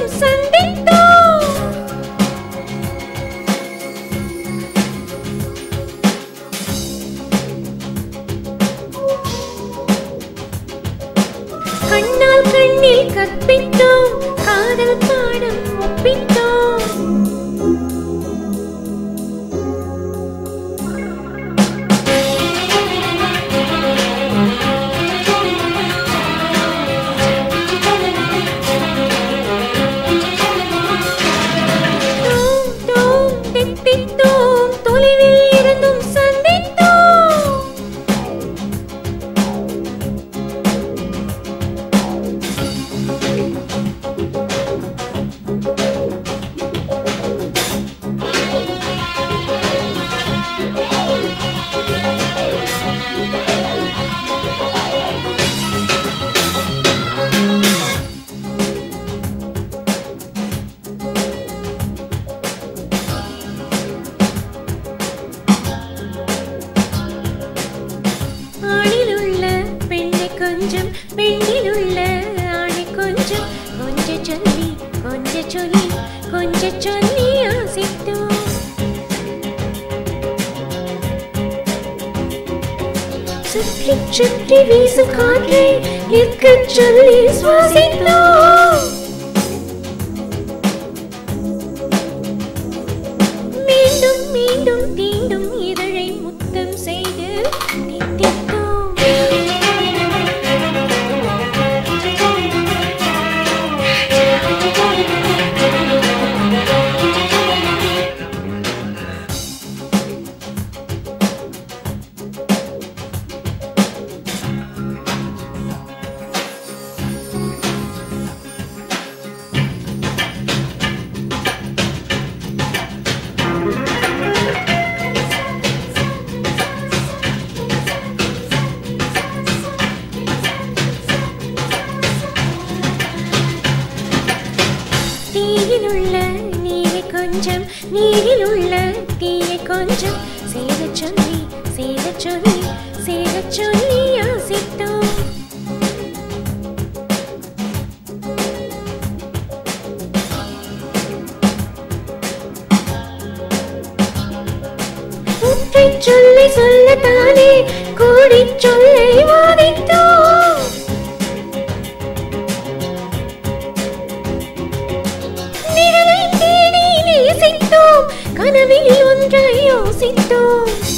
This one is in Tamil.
சந்தித்தோம் கண்ணால் கண்ணில் கற்பித்தோம் காதல் பாடம் ஒப்பித்தோம் தோம் தோம் தித்தித்தோம் தொலைவில் இருந்தும் சந்தித்தோம் ஆணிலுள்ள பெண்ணை கொஞ்சம் பெண்ணிலுள்ள ஆணை கொஞ்சம் கொஞ்ச சொல்லி கொஞ்ச சொல்லி கொஞ்ச சொல்லி ஆசித்தோம் சுற்றி சுற்றி வீசும் காற்றை நிற்கச் சொல்லி சுவாசித்தோம் மீண்டும் மீண்டும் தீண்டும் இதழை முத்தம் செய்து தித்தித்தோம் தீயிலுள்ள நீரை கொஞ்சம் நீரில் உள்ள தீயை கொஞ்சம் சேரச் சொல்லி சேரச் சொல்லி சேரச் சொல்லி ஆசித்தோம் ஒற்றைச் சொல்லி சொல்லத்தானே கூடிச் சொல்லை வாதித்தோம் நிழலை தேடி நேசித்தோம் கனவில் ஒன்றை யோசித்தோம்